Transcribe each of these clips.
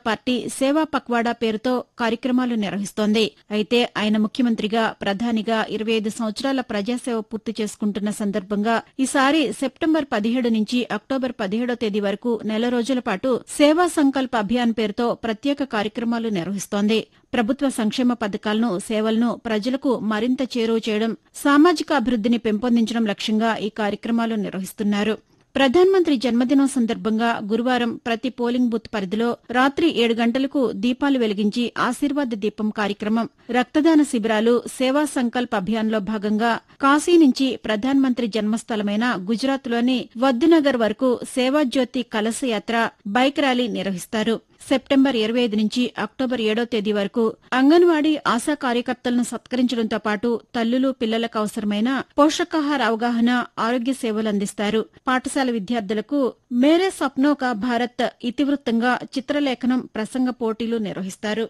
party సేవా పక్వాడా పేరుతో కార్యక్రమాలు నిర్వహిస్తోంది అయితే ఆయన ముఖ్యమంత్రిగా ప్రధానిగా ఇరవై ఐదు సంవత్సరాల ప్రజాసేవ పూర్తి చేసుకుంటున్న సందర్భంగా ఈసారి సెప్టెంబర్ పదిహేడు నుంచి అక్టోబర్ పదిహేడో తేదీ వరకు నెల రోజుల పాటు సేవా సంకల్ప అభియాన్ పేరుతో ప్రత్యేక కార్యక్రమాలు నిర్వహిస్తోంది ప్రభుత్వ సంక్షేమ పథకాలను సేవలను ప్రజలకు మరింత చేరువ చేయడం సామాజిక అభివృద్ధిని పెంపొందించడం లక్ష్యంగా ఈ కార్యక్రమాలు నిర్వహిస్తున్నారు ప్రధానమంత్రి జన్మదినం సందర్భంగా గురువారం ప్రతి పోలింగ్ బూత్ పరిధిలో రాత్రి ఏడు గంటలకు దీపాలు వెలిగించి ఆశీర్వాద దీపం కార్యక్రమం రక్తదాన శిబిరాలు సేవా సంకల్ప్ అభియాన్లో భాగంగా కాశీ నుంచి ప్రధానమంత్రి జన్మస్థలమైన గుజరాత్లోని వద్దునగర్ వరకు సేవాజ్యోతి కలశ యాత్ర బైక్ ర్యాలీ నిర్వహిస్తారు సెప్టెంబర్ ఇరవై ఐదు నుంచి అక్టోబర్ ఏడో తేదీ వరకు అంగన్వాడీ ఆశా కార్యకర్తలను సత్కరించడంతో పాటు తల్లులు పిల్లలకు అవసరమైన పోషకాహార అవగాహన ఆరోగ్య సేవలు అందిస్తారు పాఠశాల విద్యార్థులకు మేరే సప్నో కా భారత్ ఇతివృత్తంగా చిత్రలేఖనం ప్రసంగ పోటీలు నిర్వహిస్తారు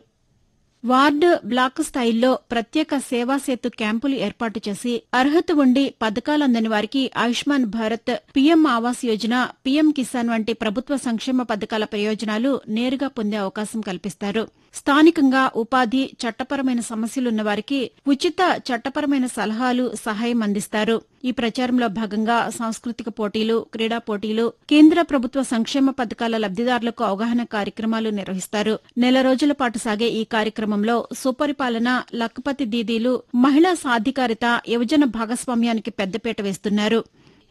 వార్డు బ్లాక్ స్థాయిల్లో ప్రత్యేక సేవా సేతు క్యాంపులు ఏర్పాటు చేసి అర్హత ఉండి పథకాలందని వారికి ఆయుష్మాన్ భారత్ పీఎం ఆవాస్ యోజన పీఎం కిసాన్ వంటి ప్రభుత్వ సంక్షేమ పథకాల ప్రయోజనాలు నేరుగా పొందే అవకాశం కల్పిస్తారు స్థానికంగా ఉపాధి చట్టపరమైన సమస్యలున్న వారికి ఉచిత చట్టపరమైన సలహాలు సహాయం అందిస్తారు ఈ ప్రచారంలో భాగంగా సాంస్కృతిక పోటీలు క్రీడా పోటీలు కేంద్ర ప్రభుత్వ సంక్షేమ పథకాల లబ్దిదారులకు అవగాహన కార్యక్రమాలు నిర్వహిస్తారు నెల రోజుల పాటు సాగే ఈ కార్యక్రమంలో సుపరిపాలన లక్పతి దీదీలు మహిళా సాధికారిత యువజన భాగస్వామ్యానికి పెద్దపీట వేస్తున్నారు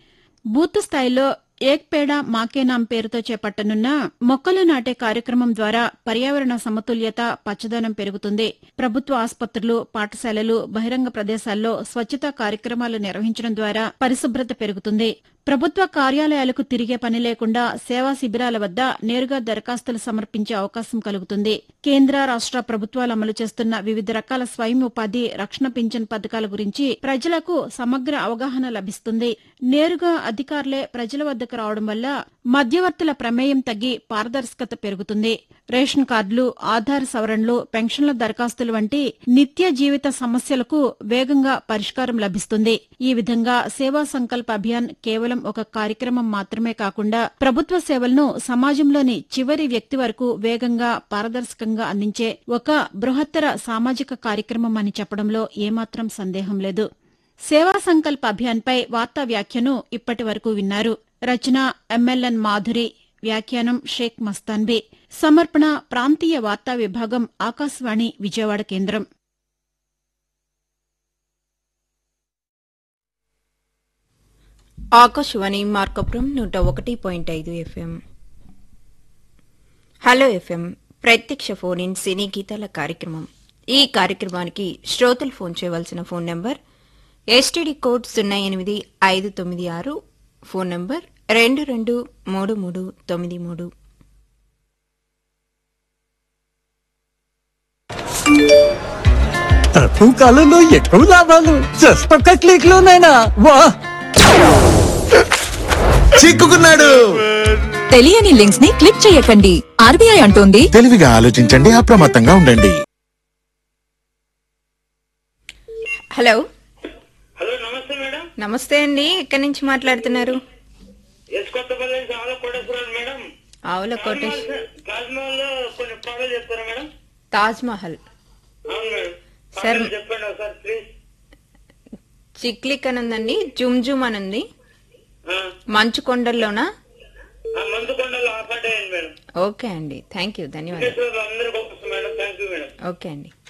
బూత్ స్థాయిలో ఏక్ పేడ మాకే నామ్ పేరుతో చేపట్టనున్న మొక్కలు నాటే కార్యక్రమం ద్వారా పర్యావరణ సమతుల్యత పచ్చదనం పెరుగుతుంది ప్రభుత్వ ఆసుపత్రులు పాఠశాలలు బహిరంగ ప్రదేశాల్లో స్వచ్ఛతా కార్యక్రమాలు నిర్వహించడం ద్వారా పరిశుభ్రత పెరుగుతుంది ప్రభుత్వ కార్యాలయాలకు తిరిగే పని లేకుండా సేవా శిబిరాల వద్ద నేరుగా దరఖాస్తులు సమర్పించే అవకాశం కలుగుతుంది కేంద్ర రాష్ట ప్రభుత్వాలు అమలు చేస్తున్న వివిధ రకాల స్వయం ఉపాధి రక్షణ పింఛన్ పథకాల గురించి ప్రజలకు సమగ్ర అవగాహన లభిస్తుంది నేరుగా అధికారులే ప్రజల వద్దకు రావడం వల్ల మధ్యవర్తుల ప్రమేయం తగ్గి పారదర్శకత పెరుగుతుంది రేషన్ కార్డులు ఆధార్ సవరణలు పెన్షన్ల దరఖాస్తులు వంటి నిత్య జీవిత సమస్యలకు వేగంగా పరిష్కారం లభిస్తుంది ఈ విధంగా సేవా సంకల్ప అభియాన్ కేవలం ఒక కార్యక్రమం మాత్రమే కాకుండా ప్రభుత్వ సేవలను సమాజంలోని చివరి వ్యక్తి వరకు వేగంగా పారదర్శకంగా అందించే ఒక బృహత్తర సామాజిక కార్యక్రమం అని చెప్పడంలో ఏమాత్రం సందేహం లేదు సేవా సంకల్ప అభియాన్పై వార్తా వ్యాఖ్యను ఇప్పటి వరకు విన్నారు రచన ఎంఎల్ఎన్ మాధురి వ్యాఖ్యానం షేక్ మస్తాన్బీ సమర్పణ ప్రాంతీయ వార్తా విభాగం ఆకాశవాణి విజయవాడ కేంద్రం ఆకాశవాణి మార్కపురం నూట ఒకటి పాయింట్ ఐదు ఎఫ్ఎం హలో ఎఫ్ఎం ప్రత్యక్ష ఫోన్ ఇన్ సినీ గీతాల కార్యక్రమం ఈ కార్యక్రమానికి శ్రోతలు ఫోన్ చేయవలసిన ఫోన్ నంబర్ ఎస్టీడీ కోడ్ సున్నా ఎనిమిది ఐదు తొమ్మిది ఆరు ఫోన్ నంబర్ రెండు రెండు మూడు మూడు తొమ్మిది మూడు తక్కువ కాలంలో ఎక్కువ లాభాలు జస్ట్ ఒక్క క్లిక్ లోనైనా వా చిక్కుకున్నాడు తెలియని లింక్స్ ని క్లిక్ చేయకండి ఆర్బీఐ అంటోంది తెలివిగా ఆలోచించండి అప్రమత్తంగా ఉండండి హలో హలో నమస్తే మేడం నమస్తే అండి ఎక్కడి నుంచి మాట్లాడుతున్నారు ఎస్ కొత్తపల్లి నుంచి ఆవుల కోటేశ్వరరావు మేడం ఆవుల కోటేష్ తాజ్మహల్ లో కొన్ని పాటలు చెప్తారా మేడం తాజ్ మహల్ అవును మేడం సార్ పాటలు చెప్పండి ఒకసారి ప్లీజ్ చిక్లిక్ అని ఉందండి జుమ్ జుమ్ అని ఉంది ఆ, మంచు కొండల్లోనా ఆ మందుకొండలో ఆ పాట వేయండి మేడం ఓకే అండి థ్యాంక్ యూ ధన్యవాదాలు కోటేశ్వరరావు అందరికీ వస్తుంది madam thank you madam okay అండి